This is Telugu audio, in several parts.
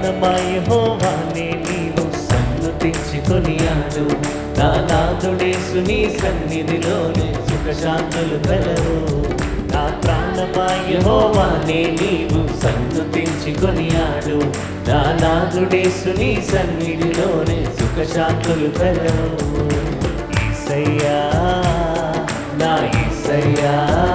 ప్రాణమాయ హోవానే నీవు సన్నుతించి కొనియాడు నా నాథుడేసు నీ సన్నిధిలోనే సుఖశాంతులు కలవు నా ప్రాణమాయ హోవానే నీవు సన్నుతించి కొనియాడు నా నాథుడేసు నీ సన్నిధిలోనే సుఖశాంతులు కలవు ఈసయ్యా నా ఈసయ్యా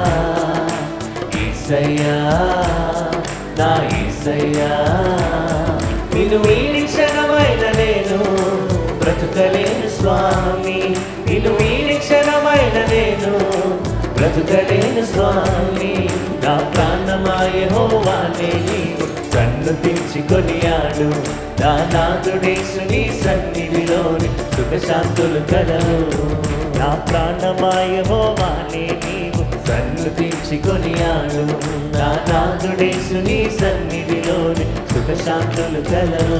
ఈసయ్యా నా ఈసయ్యా నిన్ను వీడి క్షణమైన నేను బ్రతుకలేను స్వామి నిన్ను వీడి క్షణమైన నేను బ్రతుకలేను స్వామి నా ప్రాణమాయ హోవానే నీవు సన్నుతించి కొనియాడు నా నాదుడేసు నీ సన్నిధిలోని సుఖశాంతులు కలవు నా ప్రాణమాయ హోవానే నీవు సన్నుతించి కొనియాడు నా నాదుడేసు నీ సన్నిధిలోని సుఖశాంతులు కలవు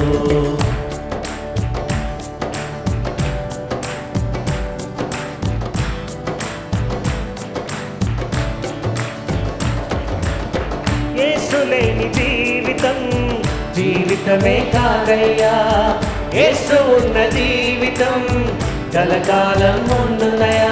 యేసులేని జీవితం జీవితమే కాదయ్యా యేసు ఉన్న జీవితం కలకాలం ఉండునయా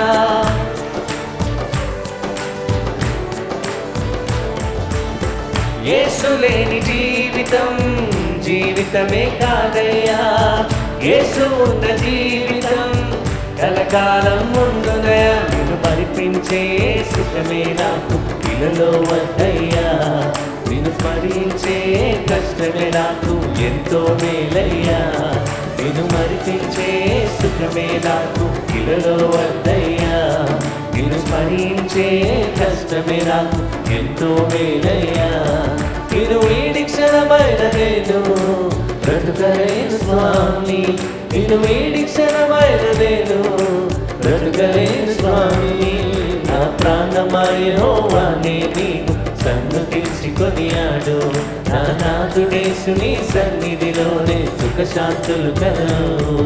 యేసులేని జీవితం జీవితమే కాదయ్యా యేసు ఉన్న జీవితం కలకాలం ఉండునయా నేను మరిపించే సుఖమే నాకు ఇలలో వద్దయ్యా నేను స్మరించే కష్టమే నాకు ఎంతో మేలయ్యా నేను మరిపించే సుఖమే నాకు ఇలలో వద్దయ్యా నేను స్మరించే కష్టమే నాకు ఎంతో మేలయ్యా నేను వీడి క్షణమైన నేను బ్రతుకలేను స్వామి నేను వీడి క్షణమైన నేను బ్రతుకలేను స్వామి నా ప్రాణమాయ హోవానే నీవు సన్నుతించి కొనియాడు నా నాథుడేసు నీ సన్నిధిలోనే సుఖశాంతులు కలవు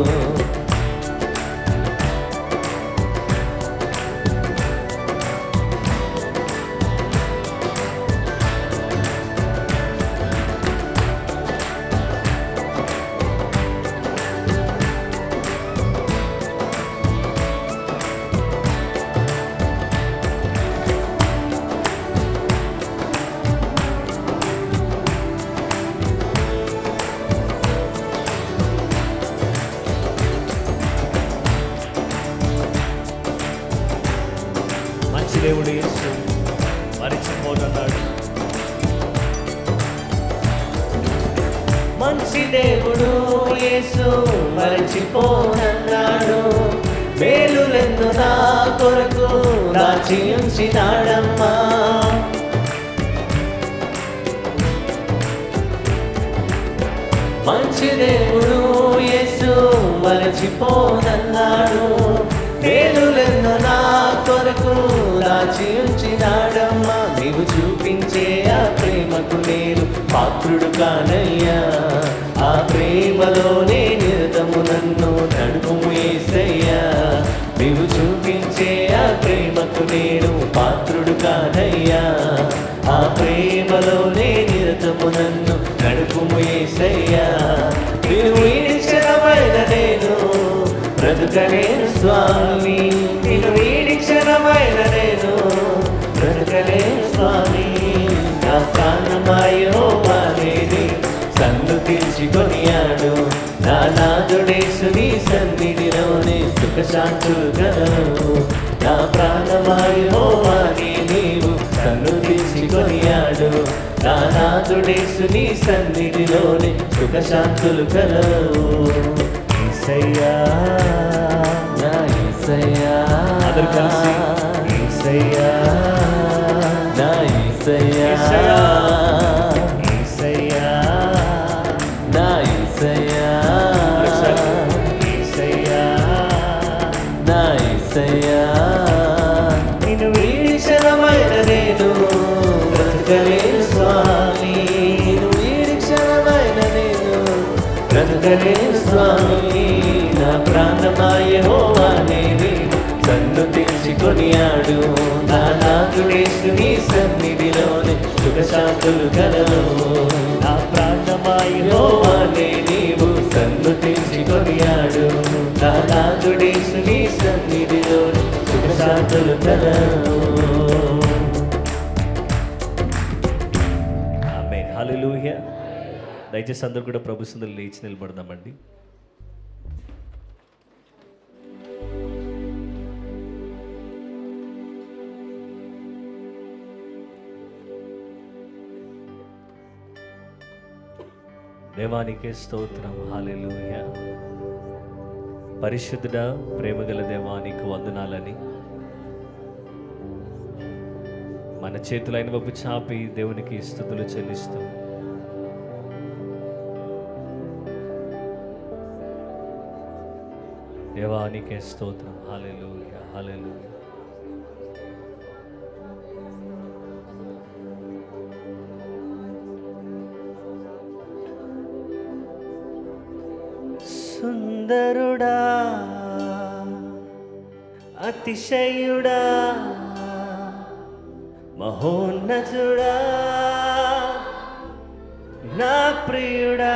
మంచి దేవుడు యేసు మరిచిపోతున్నాడు మంచి దేవుడు యేసు మరచిపోనన్నాడు మేలులెన్ను నా కొరకు దాచి ఉంచినాడమ్మా మంచి దేవుడు యేసు మరచిపోనన్నాడు మేలులెన్నో నా కొరకు దాచి ఉంచినాడమ్మా నీవు చూపించే ఆ ప్రేమకు నేను పాత్రుడు కానయ్యా ఆ ప్రేమలోనే నిరతము నన్ను నడుపుము ఏసయ్యా నీవు చూపించే ఆ ప్రేమకు నేను పాత్రుడు కానయ్యా ఆ ప్రేమలోనే నిరతము నన్ను నడుపుము ఏసయ్యా నేను వీడిక్షణమైన నేను బ్రతుకలేను స్వామి నేను వీడిక్షణమైన నేను బ్రతుకలేను స్వామి నా ప్రాణమాయో వానేది సన్ను తీర్చి కొనియాడు నా నాదుడేసు నీ సన్నిధిలోనే సుఖశాంతులు గలవు నా ప్రాణమాయో వాణి నీవు సన్ను తీర్చి కొనియాడు నా నాదుడేసు నీ సన్నిధిలోనే సుఖశాంతులు కలవు ఈసయ్యా నా ఈసయ్యా అందరూ కలిసి. ఈసయ్యా నా ఈసయ్యా ఈసయ్యా నా ఈసయ్యా ఈసయ్యా నా ఈసయ్యా నిన్ను వీడిక్షణమైన నేను బ్రతకలేను స్వామి నేను వీడి క్షణమైన నేను బ్రతకలేను స్వామి నా ప్రాణమాయ హోవానేది సన్ను తీర్చి కొనియాడు నా నాథుడేసు నీ సన్నిధిలోనే సుఖశాంతులు కలవు నా ప్రాణమాయ నాదుడేసు నీ సన్నిధిలో సుఖశాంతులు కలవు ఆమె హల్లెలూయా దయచేసి అందరూ కూడా ప్రభు సందులు లేచి నిలబడదామండి దేవానికే స్తోత్రం హల్లెలూయా పరిశుద్ధుడా ప్రేమగల దేవానికి వందనాలని మన చేతులైన వైపు చాపి దేవునికి స్థుతులు చెల్లిస్తూ దేవానికే స్తోత్రం హల్లెలూయా హల్లెలూయా సుందరుడా అతిశయుడా మహోన్నతుడా నా ప్రియుడా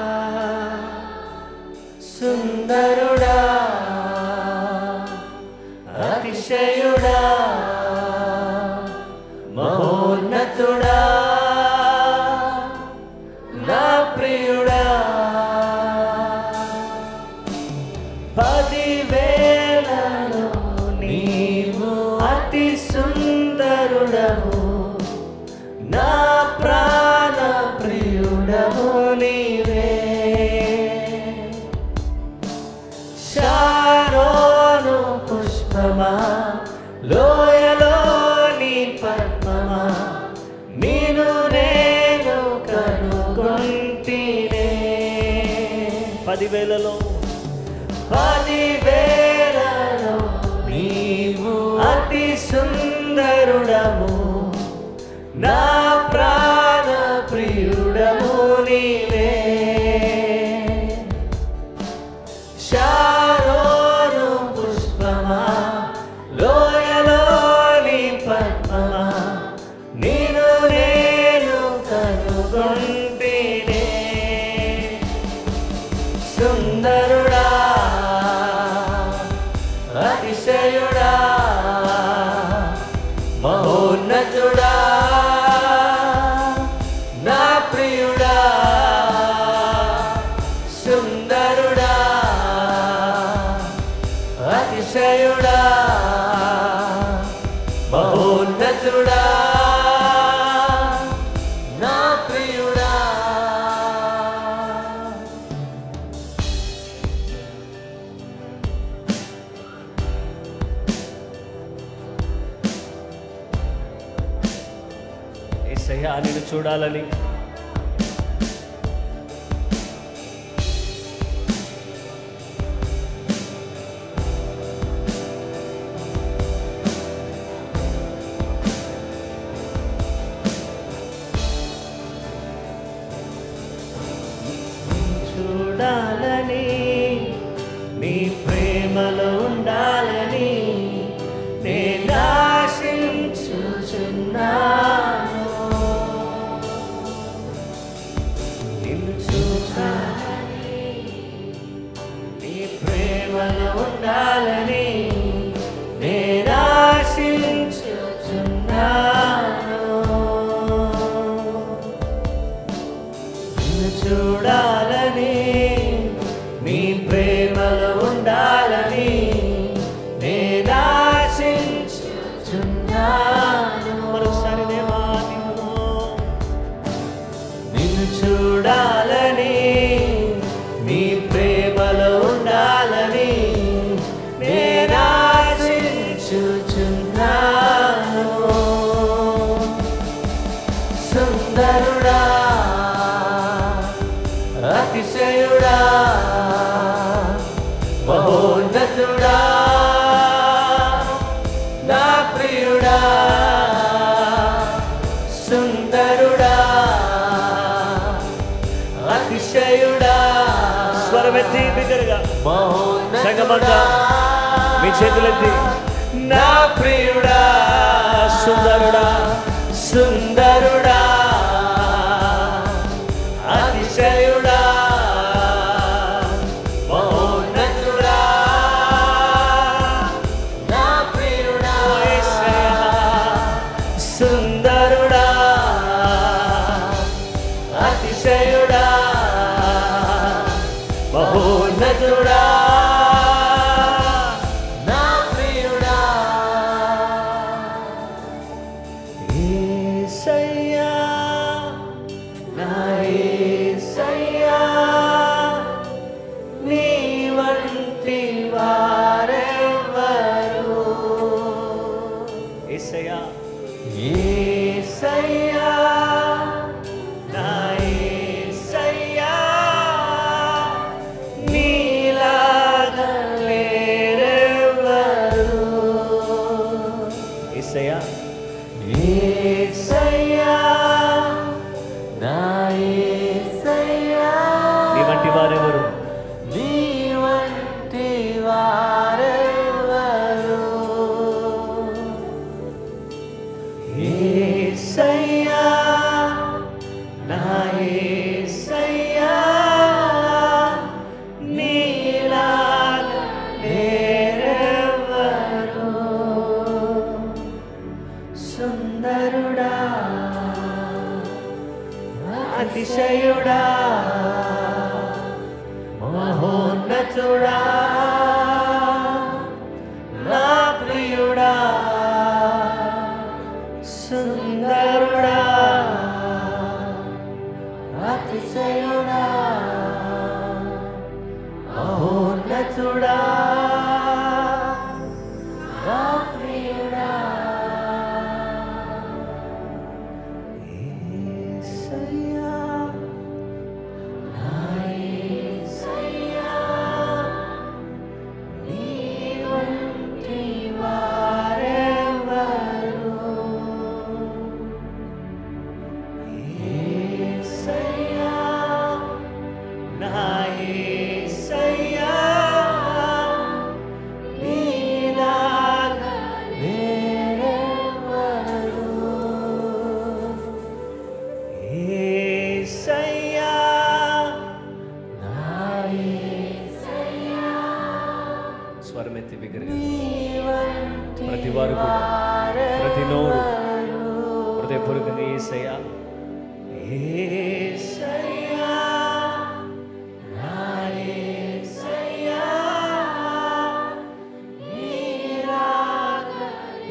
సుందరుడా అతిశయుడా మహోన్నతుడా నా ప్రియుడా పదివేలలో నీవు అతి సుందరుడవు నా ప్రాణ ప్రియుడవు నీవే శారోను పుష్పమా లోయలోని పద్మమా నేను నేను కనుగొంటినే పదివేలలో పదివేలలో నీవు అతి సుందరుడము నా ప్రాణ ప్రియుడము నీవే శారోను పుష్పమా లోయలోని పద్మమా నేను నేను కనుగొంటినే సుందరుడా అతిశయుడా మహోన్నతుడా నా ప్రియుడా సుందరుడా అతిశయుడా మహోన్నతుడా నా ప్రియుడా ఏసయ్యా నిన్ను చూడాలని చూడాలని నీ ప్రేమలో ఉండాలని నేను ఆశించుచున్నాను నిన్ను చూడాలని నీ ప్రేమలో ఉండాలని నేను ఆశించుచున్నాను నిన్ను చూడాలని నీ ప్రేమలో ఉండాలని నేను ఆశించుచున్నాను మరోసారి దేవా నిన్ను నిన్ను చూడాలని నీ ప్రేమలో ఉండాలని నేను ఆశించుచున్నాను సుందరుడా అతిశయుడా మహోన్నతుడా నా ప్రియుడా సుందరుడా అతిశయుడా స్వరమెత్తి బిగ్గరగా మహోన్నతుడా మీ చేతులెత్తి నా ప్రియుడా సుందరుడా సుందరుడా అతిశయుడా మహోన్నతుడా సుందరుడా అతిశయుడా మహోన్నతుడా నా ప్రియుడా యేసయ్యా నా యేసయ్యా నీ వంటి వారెవరు యేసయ్యా యేసయ్యా నా యేసయ్యా నీలాగా లేరెవరు యేసయ్యా యేసయ్యా నా యేసయ్యా నీ వంటి వారెవరు నీ వంటి వారెవరు యేసయ్యా నా యేసయ్యా నీలాగా లేరెవరు సుందరుడా అతిశయుడా మహోన్నతుడా నా ప్రియుడా సుందరుడా అతిశయుడా మహోన్నతుడా నా ప్రియుడా యేసయ్యా నా యేసయ్యా నీ వంటి వారెవరు యేసయ్యా నా యేసయ్యా నీలాగా లేరెవరు యేసయ్యా నా యేసయ్యా స్వరమెత్తి బిగ్గరగా నీ వంటి ప్రతి వారు కూడా ప్రతి నోరు హృదయపూర్వకంగా ఏసయ్యా యేసయ్యా నా యేసయ్యా నీలాగా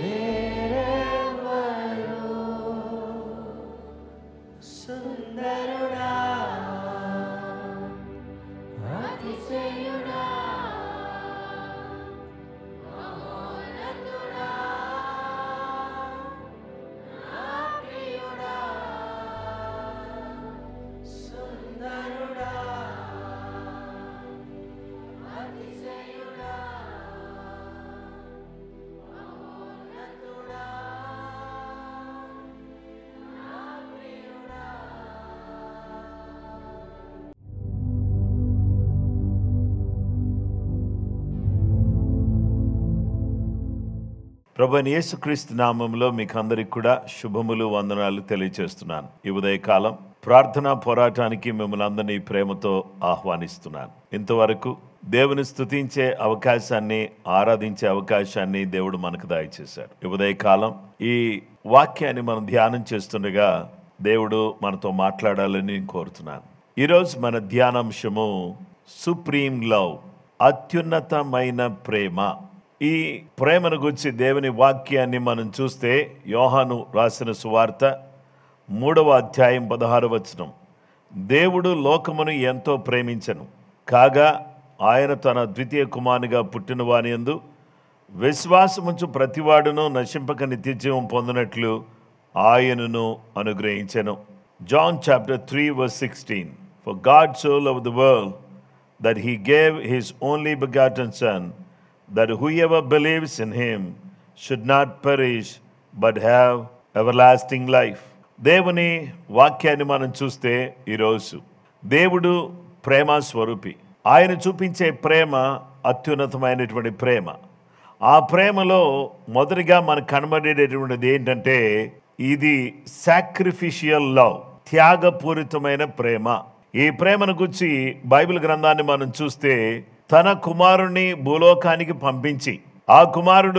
లేరెవరు సుందరుడా అతిశయుడా మహోన్నతుడా నా ప్రియుడా సుందరుడా అతిశయుడా మహోన్నతుడా నా ప్రియుడా ప్రభు అయిన యేసుక్రీస్తు నామంలో మీకు అందరికి కూడా శుభములు వందనాలు తెలియజేస్తున్నాను ఈ ఉదయకాలం ప్రార్థనా పోరాటానికి మిమ్మల్ని అందరినీ ప్రేమతో ఆహ్వానిస్తున్నాను ఇంతవరకు దేవుని స్తుతించే అవకాశాన్ని ఆరాధించే అవకాశాన్ని దేవుడు మనకు దయచేశాడు ఈ ఉదయకాలం ఈ వాక్యాన్ని మనం ధ్యానం చేస్తుండగా దేవుడు మనతో మాట్లాడాలని నేను కోరుతున్నాను ఈరోజు మన ధ్యానాంశము సుప్రీం లవ్ అత్యున్నతమైన ప్రేమ ఈ ప్రేమను గురించి దేవుని వాక్యాన్ని మనం చూస్తే యోహాను రాసిన సువార్త మూడవ అధ్యాయం పదహారు వచనం దేవుడు లోకమును ఎంతో ప్రేమించను కాగా ఆయన తన ద్వితీయ కుమారునిగా పుట్టిన వాని యందు విశ్వాసముంచు ప్రతివాడును నశింపక నిత్యజీవం పొందినట్లు ఆయనను అనుగ్రహించెను John chapter three verse sixteen for God so love the world that he gave his only begotten Son, that whoever believes in him should not perish, but have everlasting life. దేవుని వాక్యాన్ని మనం చూస్తే ఈరోజు దేవుడు ప్రేమ స్వరూపి ఆయన చూపించే ప్రేమ అత్యున్నతమైనటువంటి ప్రేమ ఆ ప్రేమలో మొదటిగా మనకు కనబడేటటువంటిది ఏంటంటే ఇది సాక్రిఫిషియల్ లవ్ త్యాగపూరితమైన ప్రేమ ఈ ప్రేమను గురించి బైబిల్ గ్రంథాన్ని మనం చూస్తే తన కుమారుణ్ణి భూలోకానికి పంపించి ఆ కుమారుడు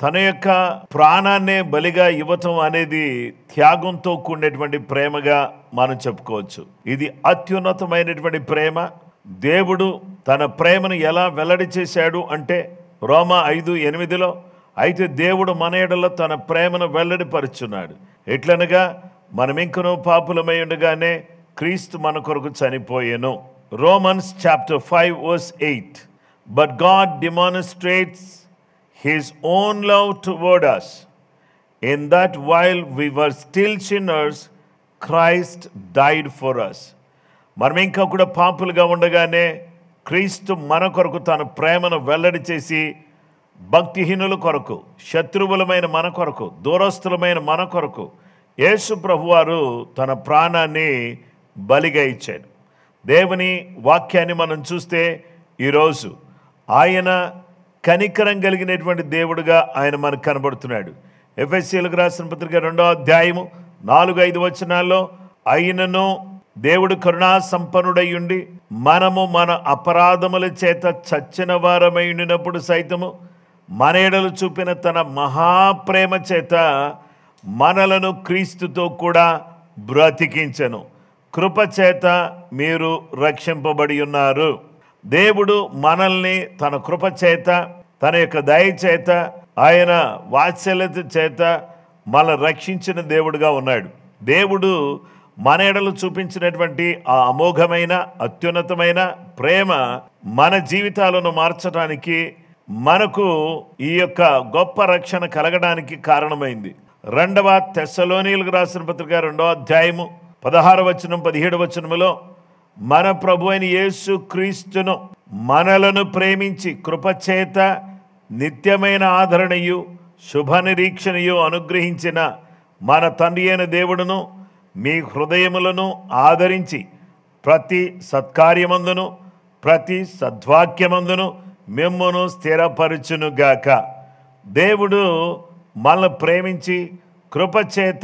తన యొక్క ప్రాణాన్నే బలిగా ఇవ్వటం అనేది త్యాగంతో కూడినటువంటి ప్రేమగా మనం చెప్పుకోవచ్చు ఇది అత్యున్నతమైనటువంటి ప్రేమ దేవుడు తన ప్రేమను ఎలా వెల్లడి చేశాడు అంటే రోమా ఐదు ఎనిమిదిలో అయితే దేవుడు మన ఎడల తన ప్రేమను వెల్లడిపరుచున్నాడు ఎట్లనగా మనం ఇంకనూ పాపులమై ఉండగానే క్రీస్తు మన కొరకు చనిపోయెను Romans chapter five verse eight but God demonstrates his own love toward us, in that while we were still sinners, Christ died for us. మనం ఇంకా కూడా పాపులుగా ఉండగానే క్రీస్తు మన కొరకు తన ప్రేమను వెల్లడి చేసి భక్తిహీనుల కొరకు శత్రువులమైన మన కొరకు దూరస్తులమైన మన కొరకు యేసు ప్రభువారు తన ప్రాణాన్ని బలిగా ఇచ్చాడు దేవుని వాక్యాన్ని మనం చూస్తే ఈరోజు ఆయన కనికరం కలిగినటువంటి దేవుడుగా ఆయన మనకు కనబడుతున్నాడు ఎఫ్ఎస్సీలకు రాసిన పత్రిక రెండో అధ్యాయము నాలుగు ఐదు వచనాల్లో అయినను దేవుడు కరుణా సంపన్నుడయ్యుండి మనము మన అపరాధముల చేత చచ్చిన వారమై ఉండినప్పుడు సైతము మన ఎడలు చూపిన తన మహాప్రేమ చేత మనలను క్రీస్తుతో కూడా బ్రతికించెను కృప చేత మీరు రక్షింపబడి ఉన్నారు దేవుడు మనల్ని తన కృప చేత తన యొక్క దయ చేత ఆయన వాత్సల్యత చేత మనల్ని రక్షించిన దేవుడుగా ఉన్నాడు దేవుడు మన ఎడలు చూపించినటువంటి ఆ అమోఘమైన అత్యున్నతమైన ప్రేమ మన జీవితాలను మార్చడానికి మనకు ఈ యొక్క గొప్ప రక్షణ కలగడానికి కారణమైంది రెండవ తెస్సలోనియులకు రాసిన పత్రిక రెండవ అధ్యాయము పదహారు వచనం పదిహేడు వచనములో మన ప్రభు అయిన యేసు క్రీస్తును మనలను ప్రేమించి కృపచేత నిత్యమైన ఆదరణయు శుభ నిరీక్షణయు అనుగ్రహించిన మన తండ్రి అయిన దేవుడును మీ హృదయములను ఆదరించి ప్రతి సత్కార్యమందును ప్రతి సద్వాక్యమందును మిమ్మును స్థిరపరచునుగాక దేవుడు మనల్ని ప్రేమించి కృపచేత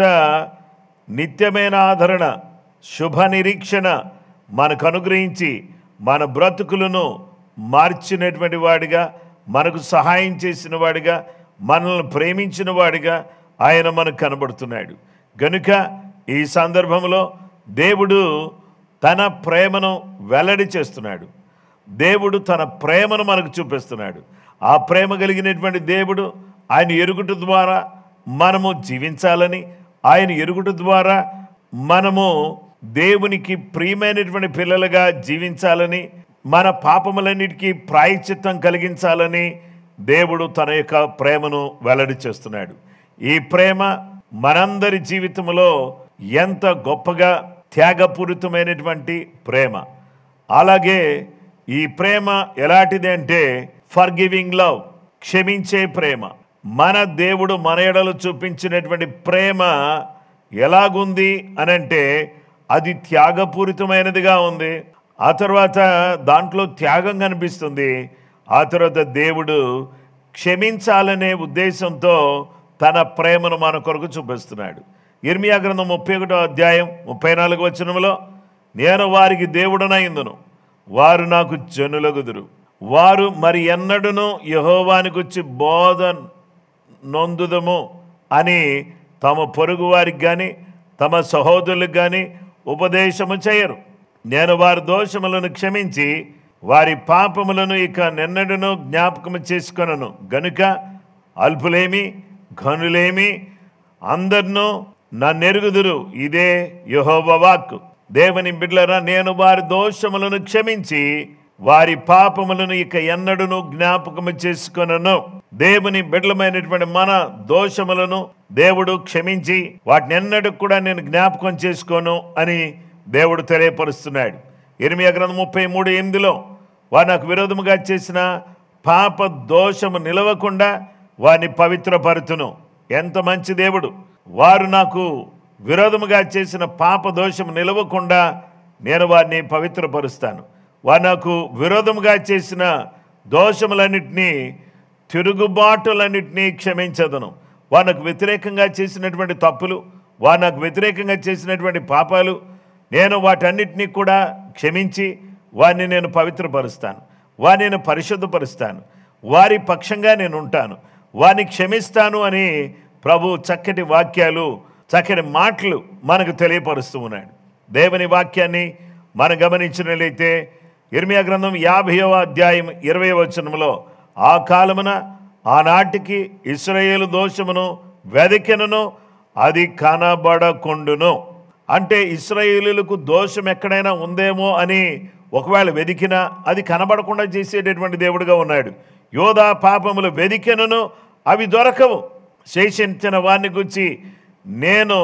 నిత్యమైన ఆదరణ శుభ నిరీక్షణ మనకు అనుగ్రహించి మన బ్రతుకులను మార్చినటువంటి వాడిగా మనకు సహాయం చేసిన వాడిగా మనల్ని ప్రేమించిన వాడిగా ఆయన మనకు కనబడుతున్నాడు గనుక ఈ సందర్భంలో దేవుడు తన ప్రేమను వెల్లడి చేస్తున్నాడు దేవుడు తన ప్రేమను మనకు చూపిస్తున్నాడు ఆ ప్రేమ కలిగినటువంటి దేవుడు ఆయన ఎరుగుట ద్వారా మనము జీవించాలని ఆయన ఎరుగుట ద్వారా మనము దేవునికి ప్రియమైనటువంటి పిల్లలుగా జీవించాలని మన పాపములన్నిటికీ ప్రాయచిత్తం కలిగించాలని దేవుడు తన యొక్క ప్రేమను వెల్లడి చేస్తున్నాడు ఈ ప్రేమ మనందరి జీవితంలో ఎంత గొప్పగా త్యాగపూరితమైనటువంటి ప్రేమ అలాగే ఈ ప్రేమ ఎలాంటిది అంటే ఫర్ గివింగ్ లవ్ క్షమించే ప్రేమ మన దేవుడు మన ఎడలు చూపించినటువంటి ప్రేమ ఎలాగుంది అని అంటే అది త్యాగపూరితమైనదిగా ఉంది ఆ తర్వాత దాంట్లో త్యాగం కనిపిస్తుంది ఆ తర్వాత దేవుడు క్షమించాలనే ఉద్దేశంతో తన ప్రేమను మన కొరకు చూపిస్తున్నాడు ఇర్మియా గ్రంథం ముప్పై ఒకటో అధ్యాయం ముప్పై నాలుగు వచనంలో నేను వారికి దేవుడనైందును వారు నాకు జనులగుదురు వారు మరి ఎన్నడూను యహోవానికి వచ్చి బోధ నొందుదము అని తమ పొరుగు వారికి కానీ తమ సహోదరులకు కానీ ఉపదేశము చేయరు నేను వారి దోషములను క్షమించి వారి పాపములను ఇక నిన్నడును జ్ఞాపకము చేసుకొనను గనుక అల్పులేమి ఘనులేమి అందరినూ నన్నెరుగుదురు ఇదే యెహోవా వాక్కు దేవుని బిడ్డలరా నేను వారి దోషములను క్షమించి వారి పాపములను ఇక ఎన్నడూను జ్ఞాపకము చేసుకొనను దేవుని బిడ్డలమైనటువంటి మన దోషములను దేవుడు క్షమించి వాటిని ఎన్నడూ కూడా నేను జ్ఞాపకం చేసుకోను అని దేవుడు తెలియపరుస్తున్నాడు ఎనిమిది గ్రంథం ముప్పై మూడు ఎనిమిదిలో వారు నాకు విరోధముగా చేసిన పాప దోషము నిలవకుండా వారిని పవిత్రపరుతును ఎంత మంచి దేవుడు వారు నాకు విరోధముగా చేసిన పాప దోషము నిలవకుండా నేను వారిని పవిత్రపరుస్తాను వారు నాకు విరోధముగా చేసిన దోషములన్నిటినీ తిరుగుబాటులన్నిటినీ క్షమించదను వారు నాకు వ్యతిరేకంగా చేసినటువంటి తప్పులు వారు నాకు వ్యతిరేకంగా చేసినటువంటి పాపాలు నేను వాటన్నిటినీ కూడా క్షమించి వారిని నేను పవిత్రపరుస్తాను వారిని నేను పరిశుద్ధపరుస్తాను వారి పక్షంగా నేను ఉంటాను వారిని క్షమిస్తాను అని ప్రభు చక్కటి వాక్యాలు చక్కటి మాటలు మనకు తెలియపరుస్తూ ఉన్నాడు దేవుని వాక్యాన్ని మనం గమనించినట్లయితే ఇర్మియా గ్రంథం యాభైవ అధ్యాయం ఇరవై వచనంలో ఆ కాలమున ఆనాటికి ఇస్రాయేలు దోషమును వెదకెనను అది కనబడకుండును అంటే ఇస్రాయేలులకు దోషం ఎక్కడైనా ఉందేమో అని ఒకవేళ వెదికినా అది కనబడకుండా చేసేటటువంటి దేవుడుగా ఉన్నాడు యోధా పాపములు వెదికెనను అవి దొరకవు శేషించిన వారిని గురించి నేను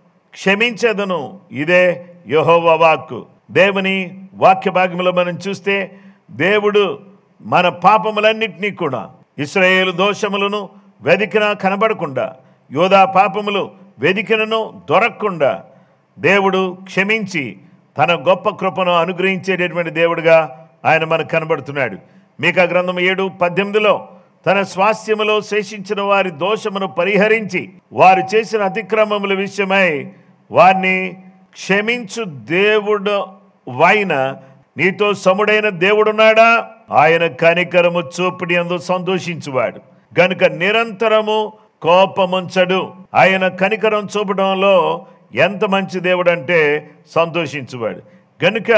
క్షమించదను ఇదే యెహోవా వాక్కు దేవుని వాక్య భాగంలో మనం చూస్తే దేవుడు మన పాపములన్నింటినీ కూడా ఇస్రాయేలు దోషములను వెదికినా కనబడకుండా యోధా పాపములు వెదికినను దొరకకుండా దేవుడు క్షమించి తన గొప్ప కృపను అనుగ్రహించేటటువంటి దేవుడుగా ఆయన మనకు కనబడుతున్నాడు మీకా గ్రంథం ఏడు పద్దెనిమిదిలో తన స్వాస్థ్యములో శేషించిన వారి దోషమును పరిహరించి వారు చేసిన అతిక్రమముల విషయమై వారిని క్షమించు దేవుడు వాయిన నీతో సముడైన దేవుడున్నాడా ఆయన కనికరము చూపుడి అందు సంతోషించువాడు గనుక నిరంతరము కోపముంచడు ఆయన కనికరం చూపడంలో ఎంత మంచి దేవుడు అంటే సంతోషించువాడు గనుక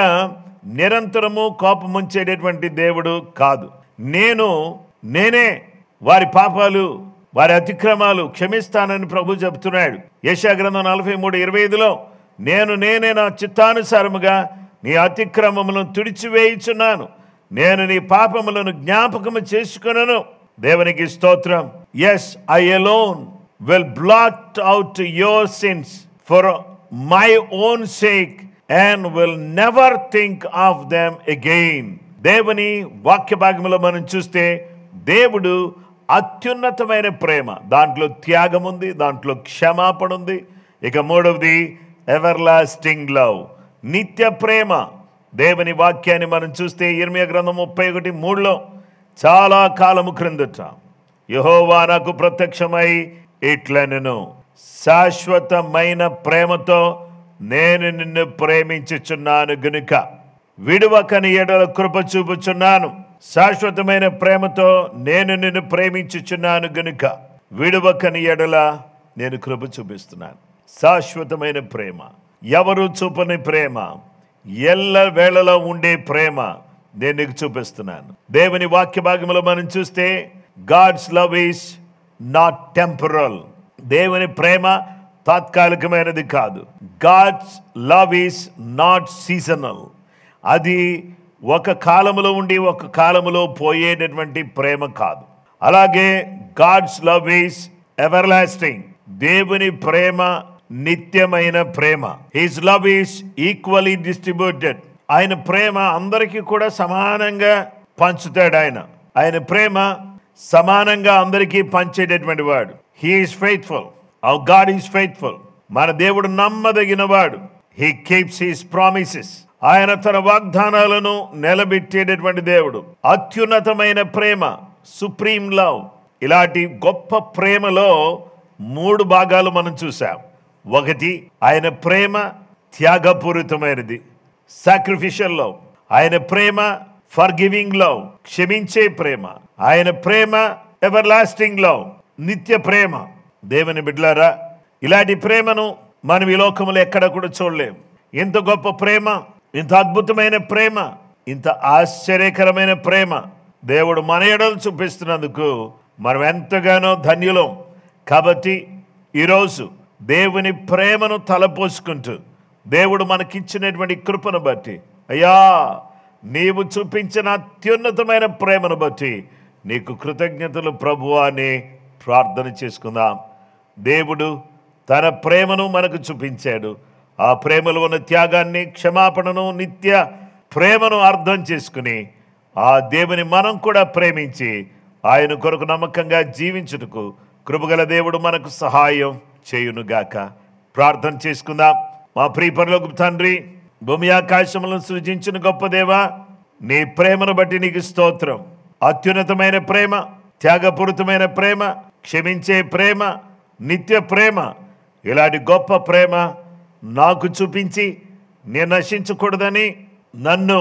నిరంతరము కోపముంచేటటువంటి దేవుడు కాదు నేను నేనే వారి పాపాలు వారి అతిక్రమాలు క్షమిస్తానని ప్రభు చెబుతున్నాడు యశా గ్రంథం నలభై మూడు ఇరవై ఐదులో నేను నేనే నా చిత్తానుసారముగా నీ అతిక్రమములను తుడిచివేయుచున్నాను నేను నీ పాపములను జ్ఞాపకము చేసుకున్నాను దేవునికి స్తోత్రం yes I alone will blot out your sins for my own sake and will never think of them again దేవుని వాక్య భాగంలో మనం చూస్తే దేవుడు అత్యున్నతమైన ప్రేమ దాంట్లో త్యాగం ఉంది దాంట్లో క్షమాపణ ఉంది ఇక మూడవది ఎవర్ లాస్టింగ్ లవ్ నిత్య ప్రేమ దేవుని వాక్యాన్ని మనం చూస్తే ఇర్మియా గ్రంథం ముప్పై ఒకటి మూడులో చాలా కాలము క్రిందట యహోవా నాకు ప్రత్యక్షమై ఇట్లనెను శాశ్వతమైన ప్రేమతో నేను నిన్ను ప్రేమించుచున్నాను గనుక విడువకని ఎడల కృప చూపుచున్నాను శాశ్వతమైన ప్రేమతో నేను నిన్ను ప్రేమించుచున్నాను గనుక విడువకని ఎడల నేను కృప చూపిస్తున్నాను శాశ్వతమైన ప్రేమ ఎవరు చూపని ప్రేమ ఎల్ల వేళలో ఉండే ప్రేమ నేను నీకు చూపిస్తున్నాను దేవుని వాక్య భాగంలో మనం చూస్తే God's love is not temporal దేవుని ప్రేమ తాత్కాలికమైనది కాదు God's love is not seasonal అది ఒక కాలములో ఉండి ఒక కాలములో పోయేటటువంటి ప్రేమ కాదు అలాగే God's love is everlasting దేవుని ప్రేమ నిత్యమైన ప్రేమ his love is equally distributed ఆయన ప్రేమ అందరికీ కూడా సమానంగా పంచుతాడు ఆయన ఆయన ప్రేమ సమానంగా అందరికీ పంచేటటువంటి వాడు he is faithful our God is faithful మన దేవుడు నమ్మదగిన వాడు హీ కీప్స్ హీస్ ప్రామిసెస్ ఆయన తన వాగ్దానాలను నిలబెట్టేటటువంటి దేవుడు అత్యున్నతమైన ప్రేమ సుప్రీం లవ్ ఇలాంటి గొప్ప ప్రేమలో మూడు భాగాలు మనం చూసాం ఒకటి ఆయన ప్రేమ త్యాగపూరితమైనది సాక్రిఫిషియల్ లవ్ ఆయన ప్రేమ ఫర్ గివింగ్ లవ్ క్షమించే ప్రేమ ఆయన ప్రేమ ఎవర్ లాస్టింగ్ లవ్ నిత్య ప్రేమ దేవుని బిడ్లారా ఇలాంటి ప్రేమను మనం ఈ లోకంలో ఎక్కడ కూడా చూడలేం ఇంత గొప్ప ప్రేమ ఇంత అద్భుతమైన ప్రేమ ఇంత ఆశ్చర్యకరమైన ప్రేమ దేవుడు మన ఎడలు చూపిస్తున్నందుకు మనం ఎంతగానో ధన్యులం కాబట్టి ఈరోజు దేవుని ప్రేమను తలపోసుకుంటూ దేవుడు మనకిచ్చినటువంటి కృపను బట్టి అయ్యా నీవు చూపించిన అత్యున్నతమైన ప్రేమను బట్టి నీకు కృతజ్ఞతలు ప్రభు అని ప్రార్థన చేసుకుందాం దేవుడు తన ప్రేమను మనకు చూపించాడు ఆ ప్రేమలో ఉన్న త్యాగాన్ని క్షమాపణను నిత్య ప్రేమను అర్థం చేసుకుని ఆ దేవుని మనం కూడా ప్రేమించి ఆయన కొరకు నమ్మకంగా జీవించుటకు కృపగల దేవుడు మనకు సహాయం చేయునుగాక ప్రార్థన చేసుకుందాం మా ప్రియపరలోకి తండ్రి భూమి ఆకాశములను సృజించిన గొప్ప దేవా నీ ప్రేమను బట్టి నీకు స్తోత్రం అత్యున్నతమైన ప్రేమ త్యాగపూరితమైన ప్రేమ క్షమించే ప్రేమ నిత్య ప్రేమ ఇలాంటి గొప్ప ప్రేమ నాకు చూపించి నేను నశించకూడదని నన్ను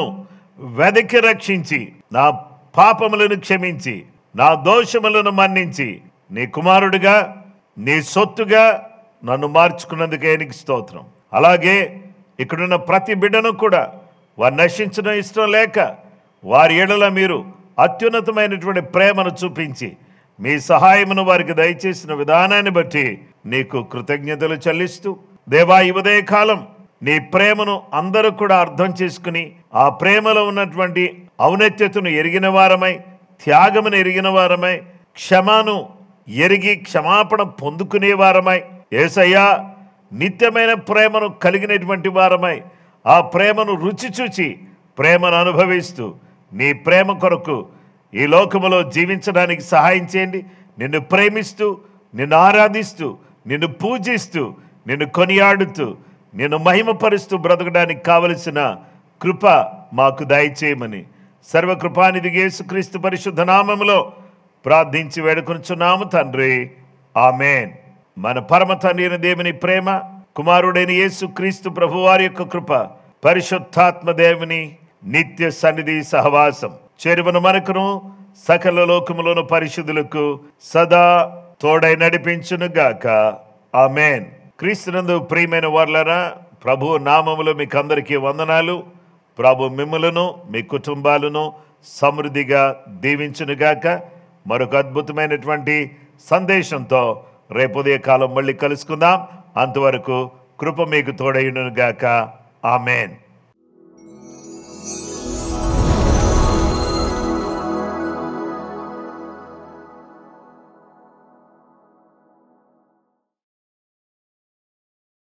వెదకి రక్షించి నా పాపములను క్షమించి నా దోషములను మన్నించి నీ కుమారుడిగా నీ సొత్తుగా నన్ను మార్చుకున్నందుకే నీకు స్తోత్రం అలాగే ఇక్కడున్న ప్రతి బిడ్డను కూడా వారు నశించడం ఇష్టం లేక వారి ఎడల మీరు అత్యున్నతమైనటువంటి ప్రేమను చూపించి మీ సహాయమును వారికి దయచేసిన విధానాన్ని బట్టి నీకు కృతజ్ఞతలు చెల్లిస్తూ దేవా ఈ ఉదయకాలం నీ ప్రేమను అందరూ కూడా అర్థం చేసుకుని ఆ ప్రేమలో ఉన్నటువంటి ఔన్నత్యతను ఎరిగిన వారమై త్యాగమును ఎరిగిన వారమై క్షమను ఎరిగి క్షమాపణ పొందుకునే వారమై ఏసయ్యా నిత్యమైన ప్రేమను కలిగినటువంటి వారమై ఆ ప్రేమను రుచి చూచి ప్రేమను అనుభవిస్తూ నీ ప్రేమ కొరకు ఈ లోకములో జీవించడానికి సహాయం చేయండి నిన్ను ప్రేమిస్తూ నిన్ను ఆరాధిస్తూ నిన్ను పూజిస్తూ నిన్ను కొనియాడుతూ నిన్ను మహిమపరుస్తూ బ్రతకడానికి కావలసిన కృప మాకు దయచేయమని సర్వకృపానిధి యేసుక్రీస్తు పరిశుద్ధ నామములో ప్రార్థించి వేడుకొనుచున్నాము తండ్రి ఆమెన్ మన పరమ తండ్రి అయిన దేవుని ప్రేమ కుమారుడైన యేసు క్రీస్తు ప్రభువారి యొక్క కృప పరిశుద్ధాత్మ దేవుని నిత్య సన్నిధి సహవాసం చెరువును మనకును సకల లోకములోను పరిశుద్ధులకు సదా తోడై నడిపించును గాక ఆమెన్ క్రీస్తునందు ప్రియమైన వార్లరా ప్రభు నామములో మీకు అందరికీ వందనాలు ప్రభు మిమ్ములను మీ కుటుంబాలను సమృద్ధిగా దీవించునుగాక మరొక అద్భుతమైనటువంటి సందేశంతో రేపు ఉదయకాలం మళ్ళీ కలుసుకుందాం అంతవరకు కృప మీకు తోడైనగాక ఆమెన్